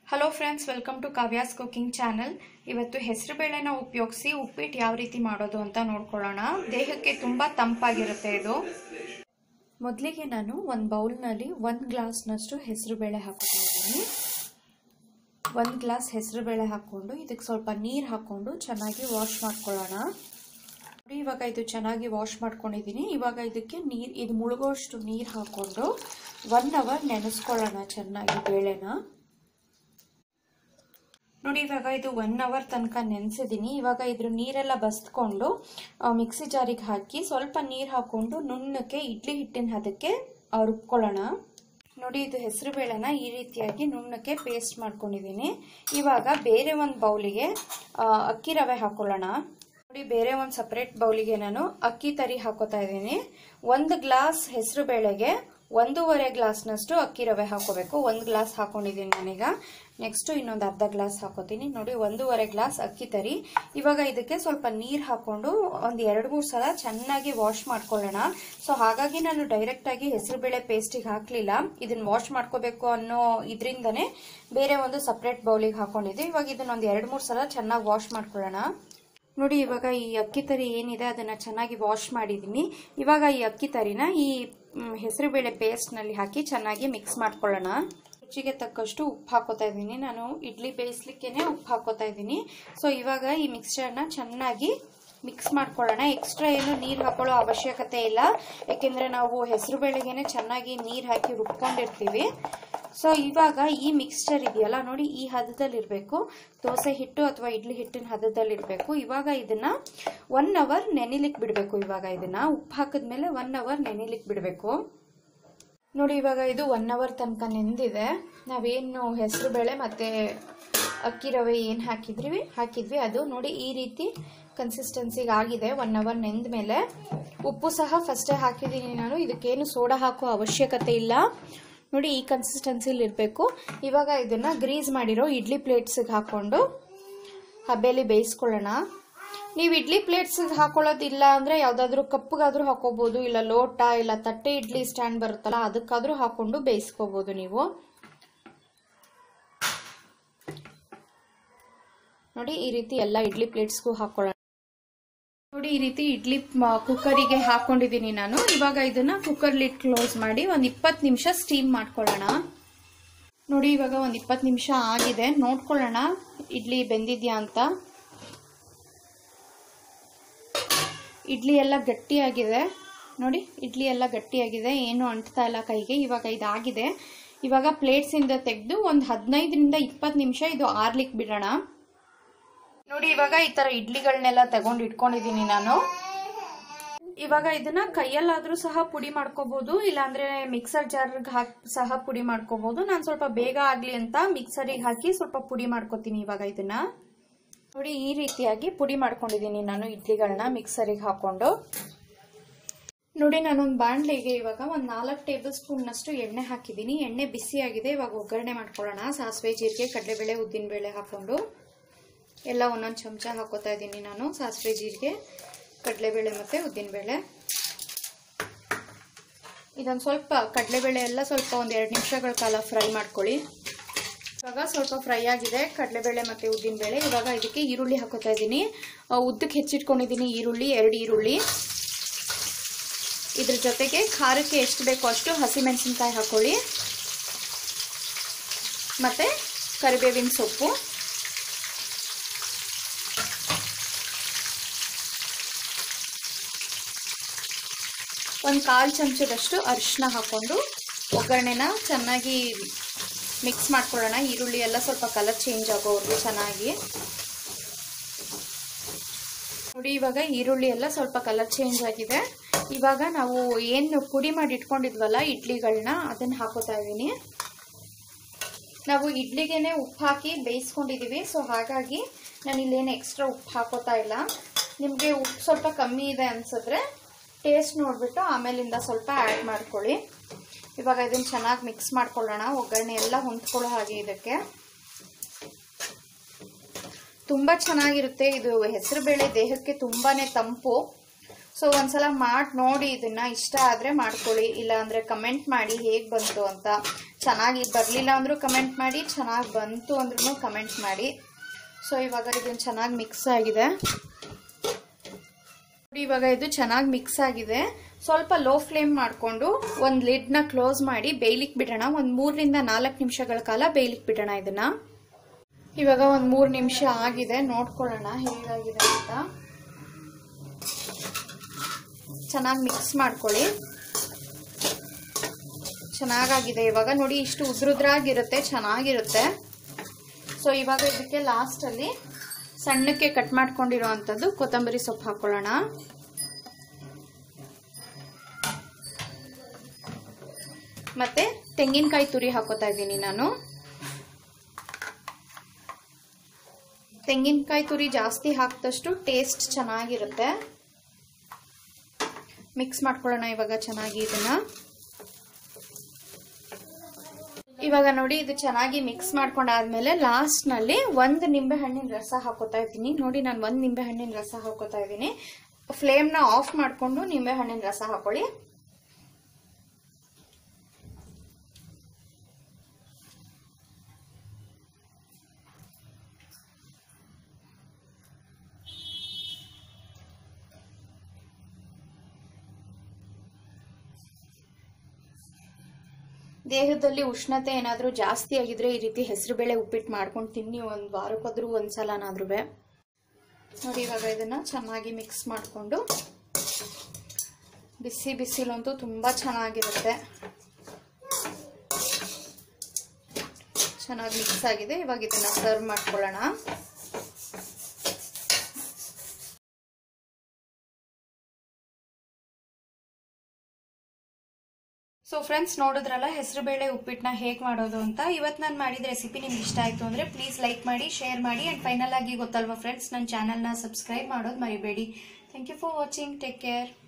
hello friends welcome to Kavya's cooking channel ಇವತ್ತು ಹೆಸರುಬೇಳೆನ ಉಪಯೋಗಿಸಿ ಉಪ್ಪಿಟ್ಟು ಯಾವ ರೀತಿ ಮಾಡೋದು ಅಂತ ನೋಡ್ಕೊಳ್ಳೋಣ ದೇಹಕ್ಕೆ ತುಂಬ ತಂಪಾಗಿರುತ್ತೆ ಇದು ಮೊದಲಿಗೆ ನಾನು ಒಂದು ಬೌಲ್ನಲ್ಲಿ ಒಂದು ಗ್ಲಾಸ್ನಷ್ಟು ಹೆಸರುಬೇಳೆ ಹಾಕೋತಾ ಇದ್ದೀನಿ ಒಂದು ಗ್ಲಾಸ್ ಹೆಸರುಬೇಳೆ ಹಾಕ್ಕೊಂಡು ಇದಕ್ಕೆ ಸ್ವಲ್ಪ ನೀರು ಹಾಕ್ಕೊಂಡು ಚೆನ್ನಾಗಿ ವಾಶ್ ಮಾಡ್ಕೊಳ್ಳೋಣ ನೋಡಿ ಇವಾಗ ಇದು ಚೆನ್ನಾಗಿ ವಾಶ್ ಮಾಡ್ಕೊಂಡಿದ್ದೀನಿ ಇವಾಗ ಇದಕ್ಕೆ ನೀರು ಇದು ಮುಳುಗೋಷ್ಟು ನೀರು ಹಾಕ್ಕೊಂಡು ಒನ್ ಅವರ್ ನೆನೆಸ್ಕೊಳ್ಳೋಣ ಚೆನ್ನಾಗಿ ಬೇಳೆನ ನೋಡಿ ಇವಾಗ ಇದು ಒನ್ ಅವರ್ ತನಕ ನೆನೆಸಿದ್ದೀನಿ ಇವಾಗ ಇದ್ರ ನೀರೆಲ್ಲ ಬಸ್ಕೊಂಡು ಮಿಕ್ಸಿ ಜಾರಿಗೆ ಹಾಕಿ ಸ್ವಲ್ಪ ನೀರು ಹಾಕೊಂಡು ನುಣ್ಣಕ್ಕೆ ಇಡ್ಲಿ ಹಿಟ್ಟಿನ ಹದಕ್ಕೆ ರುಬ್ಕೊಳ್ಳೋಣ ನೋಡಿ ಇದು ಹೆಸರು ಬೇಳೆನ ಈ ರೀತಿಯಾಗಿ ನುಣ್ಣಕ್ಕೆ ಪೇಸ್ಟ್ ಮಾಡ್ಕೊಂಡಿದ್ದೀನಿ ಇವಾಗ ಬೇರೆ ಒಂದು ಬೌಲಿಗೆ ಅಕ್ಕಿ ರವೆ ಹಾಕೊಳ್ಳೋಣ ನೋಡಿ ಬೇರೆ ಒಂದು ಸಪ್ರೇಟ್ ಬೌಲಿಗೆ ನಾನು ಅಕ್ಕಿ ತರಿ ಹಾಕೋತಾ ಇದ್ದೀನಿ ಒಂದು ಗ್ಲಾಸ್ ಹೆಸರು ಬೇಳೆಗೆ ಒಂದೂವರೆ ಗ್ಲಾಸ್ನಷ್ಟು ಅಕ್ಕಿ ರವೆ ಹಾಕೋಬೇಕು ಒಂದು ಗ್ಲಾಸ್ ಹಾಕೊಂಡಿದ್ದೀನಿ ನಾನೀಗ ನೆಕ್ಸ್ಟು ಇನ್ನೊಂದು ಅರ್ಧ ಗ್ಲಾಸ್ ಹಾಕೋತೀನಿ ನೋಡಿ ಒಂದೂವರೆ ಗ್ಲಾಸ್ ಅಕ್ಕಿ ತರಿ ಇವಾಗ ಇದಕ್ಕೆ ಸ್ವಲ್ಪ ನೀರು ಹಾಕೊಂಡು ಒಂದು ಎರಡು ಮೂರು ಸಲ ಚೆನ್ನಾಗಿ ವಾಶ್ ಮಾಡ್ಕೊಳ್ಳೋಣ ಸೊ ಹಾಗಾಗಿ ನಾನು ಡೈರೆಕ್ಟಾಗಿ ಹೆಸರುಬೇಳೆ ಪೇಸ್ಟಿಗೆ ಹಾಕಲಿಲ್ಲ ಇದನ್ನು ವಾಶ್ ಮಾಡ್ಕೋಬೇಕು ಅನ್ನೋ ಇದರಿಂದನೇ ಬೇರೆ ಒಂದು ಸಪ್ರೇಟ್ ಬೌಲಿಗೆ ಹಾಕೊಂಡಿದ್ದೆ ಇವಾಗ ಇದನ್ನೊಂದು ಎರಡು ಮೂರು ಸಲ ಚೆನ್ನಾಗಿ ವಾಶ್ ಮಾಡ್ಕೊಳ್ಳೋಣ ನೋಡಿ ಇವಾಗ ಈ ಅಕ್ಕಿ ತರಿ ಏನಿದೆ ಅದನ್ನು ಚೆನ್ನಾಗಿ ವಾಶ್ ಮಾಡಿದ್ದೀನಿ ಇವಾಗ ಈ ಅಕ್ಕಿ ತರಿನ ಈ ಹೆಸರುಬೇಳೆ ಪೇಸ್ಟ್ನಲ್ಲಿ ಹಾಕಿ ಚೆನ್ನಾಗಿ ಮಿಕ್ಸ್ ಮಾಡ್ಕೊಳ್ಳೋಣ ರುಚಿಗೆ ತಕ್ಕಷ್ಟು ಉಪ್ಪು ಹಾಕೋತಾ ಇದ್ದೀನಿ ನಾನು ಇಡ್ಲಿ ಬೇಯಿಸ್ಲಿಕ್ಕೇನೆ ಉಪ್ಪು ಹಾಕೋತಾ ಇದ್ದೀನಿ ಸೊ ಇವಾಗ ಈ ಮಿಕ್ಸ್ಚರ್ನ ಚೆನ್ನಾಗಿ ಮಿಕ್ಸ್ ಮಾಡ್ಕೊಳ್ಳೋಣ ಎಕ್ಸ್ಟ್ರಾ ಏನು ನೀರು ಹಾಕೊಳ್ಳೋ ಅವಶ್ಯಕತೆ ಇಲ್ಲ ಯಾಕೆಂದರೆ ನಾವು ಹೆಸರು ಬೇಳೆಗೇನೆ ಚೆನ್ನಾಗಿ ನೀರು ಹಾಕಿ ರುಬ್ಕೊಂಡಿರ್ತೀವಿ ಸೊ ಇವಾಗ ಈ ಮಿಕ್ಸ್ಚರ್ ಇದೆಯಲ್ಲ ನೋಡಿ ಈ ಹದದಲ್ಲಿರಬೇಕು ದೋಸೆ ಹಿಟ್ಟು ಅಥವಾ ಇಡ್ಲಿ ಹಿಟ್ಟಿನ ಹದದಲ್ಲಿರಬೇಕು ಇವಾಗ ಇದನ್ನ ಒನ್ ಅವರ್ ನೆನಿಲಿಕ್ಕೆ ಬಿಡಬೇಕು ಇವಾಗ ಇದನ್ನ ಉಪ್ಪು ಹಾಕಿದ್ಮೇಲೆ ಒನ್ ಅವರ್ ನೆನಿಲಿಕ್ಕೆ ಬಿಡಬೇಕು ನೋಡಿ ಇವಾಗ ಇದು ಒನ್ ಅವರ್ ತನಕ ನೆಂದಿದೆ ನಾವೇನು ಹೆಸರು ಬೇಳೆ ಮತ್ತು ಅಕ್ಕಿ ರವೆ ಏನು ಹಾಕಿದ್ರಿ ಹಾಕಿದ್ವಿ ಅದು ನೋಡಿ ಈ ರೀತಿ ಕನ್ಸಿಸ್ಟೆನ್ಸಿಗೆ ಆಗಿದೆ ಒನ್ ಅವರ್ ನೆಂದ ಮೇಲೆ ಉಪ್ಪು ಸಹ ಫಸ್ಟೇ ಹಾಕಿದ್ದೀನಿ ನಾನು ಇದಕ್ಕೇನು ಸೋಡಾ ಹಾಕೋ ಅವಶ್ಯಕತೆ ಇಲ್ಲ ನೋಡಿ ಈ ಕನ್ಸಿಸ್ಟೆನ್ಸಿಲಿ ಇರಬೇಕು ಇವಾಗ ಇದನ್ನು ಗ್ರೀಸ್ ಮಾಡಿರೋ ಇಡ್ಲಿ ಪ್ಲೇಟ್ಸಿಗೆ ಹಾಕ್ಕೊಂಡು ಹಬೆಯಲ್ಲಿ ಬೇಯಿಸ್ಕೊಳ್ಳೋಣ ನೀವು ಇಡ್ಲಿ ಪ್ಲೇಟ್ಸಿಗೆ ಹಾಕೊಳ್ಳೋದಿಲ್ಲ ಅಂದರೆ ಯಾವುದಾದ್ರೂ ಕಪ್ಪಗಾದ್ರೂ ಹಾಕೋಬೋದು ಇಲ್ಲ ಲೋಟ ಇಲ್ಲ ತಟ್ಟೆ ಇಡ್ಲಿ ಸ್ಟ್ಯಾಂಡ್ ಬರುತ್ತಲ್ಲ ಅದಕ್ಕಾದ್ರೂ ಹಾಕೊಂಡು ಬೇಯಿಸ್ಕೋಬೋದು ನೀವು ನೋಡಿ ಈ ರೀತಿ ಎಲ್ಲ ಇಡ್ಲಿ ಪ್ಲೇಟ್ಸ್ಗೂ ಹಾಕೊಳ್ಳೋಣ ನೋಡಿ ಈ ರೀತಿ ಇಡ್ಲಿ ಕುಕ್ಕರಿಗೆ ಹಾಕೊಂಡಿದ್ದೀನಿ ನಾನು ಇವಾಗ ಇದನ್ನ ಕುಕ್ಕರ್ ಲಿಡ್ ಕ್ಲೋಸ್ ಮಾಡಿ ಒಂದು ಇಪ್ಪತ್ತು ನಿಮಿಷ ಸ್ಟೀಮ್ ಮಾಡ್ಕೊಳ್ಳೋಣ ನೋಡಿ ಇವಾಗ ಒಂದು ಇಪ್ಪತ್ತು ನಿಮಿಷ ಆಗಿದೆ ನೋಡ್ಕೊಳ್ಳೋಣ ಇಡ್ಲಿ ಬೆಂದಿದ್ಯಾ ಅಂತ ಇಡ್ಲಿ ಎಲ್ಲ ಗಟ್ಟಿಯಾಗಿದೆ ನೋಡಿ ಇಡ್ಲಿ ಎಲ್ಲ ಗಟ್ಟಿಯಾಗಿದೆ ಏನು ಅಂಟ್ತಾ ಇಲ್ಲ ಕೈಗೆ ಇವಾಗ ಇದಾಗಿದೆ ಇವಾಗ ಪ್ಲೇಟ್ಸಿಂದ ತೆಗೆದು ಒಂದು ಹದಿನೈದರಿಂದ ಇಪ್ಪತ್ತು ನಿಮಿಷ ಇದು ಆರ್ಲಿಕ್ಕೆ ಬಿಡೋಣ ನೋಡಿ ಇವಾಗ ಈ ತರ ಇಡ್ಲಿಗಳನ್ನೆಲ್ಲ ತಗೊಂಡು ಇಟ್ಕೊಂಡಿದ್ದೀನಿ ನಾನು ಇವಾಗ ಇದನ್ನ ಕೈಯಲ್ಲಾದ್ರೂ ಸಹ ಪುಡಿ ಮಾಡ್ಕೋಬಹುದು ಇಲ್ಲಾಂದ್ರೆ ಮಿಕ್ಸರ್ ಜಾರ್ಗೆ ಹಾಕಿ ಸಹ ಪುಡಿ ಮಾಡ್ಕೋಬಹುದು ನಾನು ಸ್ವಲ್ಪ ಬೇಗ ಆಗ್ಲಿ ಅಂತ ಮಿಕ್ಸರಿಗೆ ಹಾಕಿ ಸ್ವಲ್ಪ ಪುಡಿ ಮಾಡ್ಕೋತೀನಿ ಇವಾಗ ಇದನ್ನ ನೋಡಿ ಈ ರೀತಿಯಾಗಿ ಪುಡಿ ಮಾಡ್ಕೊಂಡಿದ್ದೀನಿ ನಾನು ಇಡ್ಲಿಗಳನ್ನ ಮಿಕ್ಸರಿಗೆ ಹಾಕೊಂಡು ನೋಡಿ ನಾನೊಂದು ಬಾಣಲೆಗೆ ಇವಾಗ ಒಂದು ನಾಲ್ಕು ಟೇಬಲ್ ಸ್ಪೂನ್ನಷ್ಟು ಎಣ್ಣೆ ಹಾಕಿದ್ದೀನಿ ಎಣ್ಣೆ ಬಿಸಿಯಾಗಿದೆ ಇವಾಗ ಒಗ್ಗರಣೆ ಮಾಡ್ಕೊಳ್ಳೋಣ ಸಾಸಿವೆ ಜೀರಿಗೆ ಕಡಲೆಬೇಳೆ ಉದ್ದಿನಬೇಳೆ ಹಾಕೊಂಡು ಎಲ್ಲ ಒಂದೊಂದು ಚಮಚ ಹಾಕೋತಾ ಇದ್ದೀನಿ ನಾನು ಸಾಸಿವೆ ಜೀರಿಗೆ ಕಡಲೆಬೇಳೆ ಮತ್ತು ಉದ್ದಿನಬೇಳೆ ಇದೊಂದು ಸ್ವಲ್ಪ ಕಡಲೆಬೇಳೆ ಎಲ್ಲ ಸ್ವಲ್ಪ ಒಂದು ಎರಡು ನಿಮಿಷಗಳ ಕಾಲ ಫ್ರೈ ಮಾಡ್ಕೊಳ್ಳಿ ಇವಾಗ ಸ್ವಲ್ಪ ಫ್ರೈ ಆಗಿದೆ ಕಡಲೆಬೇಳೆ ಮತ್ತು ಉದ್ದಿನಬೇಳೆ ಇವಾಗ ಇದಕ್ಕೆ ಈರುಳ್ಳಿ ಹಾಕೋತಾ ಇದ್ದೀನಿ ಉದ್ದಕ್ಕೆ ಹೆಚ್ಚಿಟ್ಕೊಂಡಿದ್ದೀನಿ ಈರುಳ್ಳಿ ಎರಡು ಈರುಳ್ಳಿ ಇದ್ರ ಜೊತೆಗೆ ಖಾರಕ್ಕೆ ಎಷ್ಟು ಬೇಕೋ ಅಷ್ಟು ಹಸಿಮೆಣಸಿನ್ಕಾಯಿ ಹಾಕೊಳ್ಳಿ ಮತ್ತು ಕರಿಬೇವಿನ ಸೊಪ್ಪು ಒಂದು ಕಾಲು ಚಮಚದಷ್ಟು ಅರಿಶಿನ ಹಾಕ್ಕೊಂಡು ಒಗ್ಗರಣೆನ ಚೆನ್ನಾಗಿ ಮಿಕ್ಸ್ ಮಾಡ್ಕೊಳ್ಳೋಣ ಈರುಳ್ಳಿ ಎಲ್ಲ ಸ್ವಲ್ಪ ಕಲರ್ ಚೇಂಜ್ ಆಗೋವರೆಗೂ ಚೆನ್ನಾಗಿ ನೋಡಿ ಇವಾಗ ಈರುಳ್ಳಿ ಎಲ್ಲ ಸ್ವಲ್ಪ ಕಲರ್ ಚೇಂಜ್ ಆಗಿದೆ ಇವಾಗ ನಾವು ಏನು ಪುಡಿ ಮಾಡಿ ಇಟ್ಕೊಂಡಿದ್ವಲ್ಲ ಇಡ್ಲಿಗಳನ್ನ ಅದನ್ನು ಹಾಕೋತಾ ಇದ್ದೀನಿ ನಾವು ಇಡ್ಲಿಗೆನೆ ಉಪ್ಪು ಹಾಕಿ ಬೇಯಿಸ್ಕೊಂಡಿದ್ದೀವಿ ಸೊ ಹಾಗಾಗಿ ನಾನು ಇಲ್ಲೇನು ಎಕ್ಸ್ಟ್ರಾ ಉಪ್ಪು ಹಾಕೋತಾ ಇಲ್ಲ ನಿಮಗೆ ಉಪ್ಪು ಸ್ವಲ್ಪ ಕಮ್ಮಿ ಇದೆ ಅನ್ಸಿದ್ರೆ ಟೇಸ್ಟ್ ನೋಡಿಬಿಟ್ಟು ಆಮೇಲಿಂದ ಸ್ವಲ್ಪ ಆ್ಯಡ್ ಮಾಡ್ಕೊಳ್ಳಿ ಇವಾಗ ಇದನ್ನು ಚೆನ್ನಾಗಿ ಮಿಕ್ಸ್ ಮಾಡ್ಕೊಳ್ಳೋಣ ಒಗ್ಗರಣೆ ಎಲ್ಲ ಹೊಂದ್ಕೊಳ್ಳೋ ಹಾಗೆ ಇದಕ್ಕೆ ತುಂಬ ಚೆನ್ನಾಗಿರುತ್ತೆ ಇದು ಹೆಸರುಬೇಳೆ ದೇಹಕ್ಕೆ ತುಂಬಾ ತಂಪು ಸೊ ಒಂದ್ಸಲ ಮಾಡಿ ನೋಡಿ ಇದನ್ನ ಇಷ್ಟ ಆದರೆ ಮಾಡ್ಕೊಳ್ಳಿ ಇಲ್ಲ ಅಂದರೆ ಕಮೆಂಟ್ ಮಾಡಿ ಹೇಗೆ ಬಂತು ಅಂತ ಚೆನ್ನಾಗಿ ಬರಲಿಲ್ಲ ಅಂದರೂ ಕಮೆಂಟ್ ಮಾಡಿ ಚೆನ್ನಾಗಿ ಬಂತು ಅಂದ್ರೂ ಕಮೆಂಟ್ ಮಾಡಿ ಸೊ ಇವಾಗ ಇದನ್ನು ಚೆನ್ನಾಗಿ ಮಿಕ್ಸ್ ಆಗಿದೆ ನೋಡಿ ಇವಾಗ ಇದು ಚೆನ್ನಾಗಿ ಮಿಕ್ಸ್ ಆಗಿದೆ ಸ್ವಲ್ಪ ಲೋ ಫ್ಲೇಮ್ ಮಾಡಿಕೊಂಡು ಒಂದು ಲಿಡ್ನ ಕ್ಲೋಸ್ ಮಾಡಿ ಬೇಯ್ಲಿಕ್ಕೆ ಬಿಡೋಣ ಒಂದು ಮೂರರಿಂದ ನಾಲ್ಕು ನಿಮಿಷಗಳ ಕಾಲ ಬೇಯ್ಲಿಕ್ಕೆ ಬಿಡೋಣ ಇದನ್ನ ಇವಾಗ ಒಂದು ಮೂರು ನಿಮಿಷ ಆಗಿದೆ ನೋಡ್ಕೊಳ್ಳೋಣ ಹೇಗಾಗಿದೆ ಅಂತ ಚೆನ್ನಾಗಿ ಮಿಕ್ಸ್ ಮಾಡ್ಕೊಳ್ಳಿ ಚೆನ್ನಾಗಾಗಿದೆ ಇವಾಗ ನೋಡಿ ಇಷ್ಟು ಉದ್ರುದ್ರಾಗಿರುತ್ತೆ ಚೆನ್ನಾಗಿರುತ್ತೆ ಸೊ ಇವಾಗ ಇದಕ್ಕೆ ಲಾಸ್ಟಲ್ಲಿ ಸಣ್ಣಕ್ಕೆ ಕಟ್ ಮಾಡ್ಕೊಂಡಿರೋ ಅಂಥದ್ದು ಕೊತ್ತಂಬರಿ ಸೊಪ್ಪು ಹಾಕೊಳ್ಳೋಣ ಮತ್ತೆ ತೆಂಗಿನಕಾಯಿ ತುರಿ ಹಾಕೋತಾ ಇದ್ದೀನಿ ನಾನು ತೆಂಗಿನಕಾಯಿ ತುರಿ ಜಾಸ್ತಿ ಹಾಕಿದಷ್ಟು ಟೇಸ್ಟ್ ಚೆನ್ನಾಗಿರುತ್ತೆ ಮಿಕ್ಸ್ ಮಾಡ್ಕೊಳ್ಳೋಣ ಇವಾಗ ಚೆನ್ನಾಗಿ ಇದನ್ನ ಇವಾಗ ನೋಡಿ ಇದು ಚೆನ್ನಾಗಿ ಮಿಕ್ಸ್ ಮಾಡ್ಕೊಂಡಾದ್ಮೇಲೆ ಲಾಸ್ಟ್ನಲ್ಲಿ ಒಂದು ನಿಂಬೆ ಹಣ್ಣಿನ ರಸ ಹಾಕೋತಾ ಇದ್ದೀನಿ ನೋಡಿ ನಾನು ಒಂದು ನಿಂಬೆ ಹಣ್ಣಿನ ರಸ ಹಾಕೋತಾ ಇದ್ದೀನಿ ಫ್ಲೇಮ್ನ ಆಫ್ ಮಾಡಿಕೊಂಡು ನಿಂಬೆ ಹಣ್ಣಿನ ರಸ ಹಾಕೊಳ್ಳಿ ದೇಹದಲ್ಲಿ ಉಷ್ಣತೆ ಏನಾದರೂ ಜಾಸ್ತಿ ಆಗಿದ್ರೆ ಈ ರೀತಿ ಹೆಸರುಬೇಳೆ ಉಪ್ಪಿಟ್ಟು ಮಾಡ್ಕೊಂಡು ತಿನ್ನಿ ಒಂದು ವಾರಕ್ಕಾದ್ರೂ ಒಂದು ಸಲನಾದ್ರೂ ನೋಡಿ ಇವಾಗ ಇದನ್ನ ಚೆನ್ನಾಗಿ ಮಿಕ್ಸ್ ಮಾಡಿಕೊಂಡು ಬಿಸಿ ಬಿಸಿಲಂತೂ ತುಂಬ ಚೆನ್ನಾಗಿರುತ್ತೆ ಚೆನ್ನಾಗಿ ಮಿಕ್ಸ್ ಆಗಿದೆ ಇವಾಗ ಇದನ್ನ ಸರ್ವ್ ಮಾಡ್ಕೊಳ್ಳೋಣ ಸೊ ಫ್ರೆಂಡ್ಸ್ ನೋಡಿದ್ರಲ್ಲ ಹೆಸರುಬೇಳೆ ಉಪ್ಪಿಟ್ಟನ್ನ ಹೇಗೆ ಮಾಡೋದು ಅಂತ ಇವತ್ತು ನಾನು ಮಾಡಿದ ರೆಸಿಪಿ ನಿಮ್ಗೆ ಇಷ್ಟ ಆಯಿತು ಅಂದರೆ ಪ್ಲೀಸ್ ಲೈಕ್ ಮಾಡಿ ಶೇರ್ ಮಾಡಿ ಆ್ಯಂಡ್ ಫೈನಲ್ ಆಗಿ ಗೊತ್ತಲ್ವಾ ಫ್ರೆಂಡ್ಸ್ ನನ್ನ ಚಾನಲ್ನ ಸಬ್ಸ್ಕ್ರೈಬ್ ಮಾಡೋದು ಮರಿಬೇಡಿ thank you for watching take care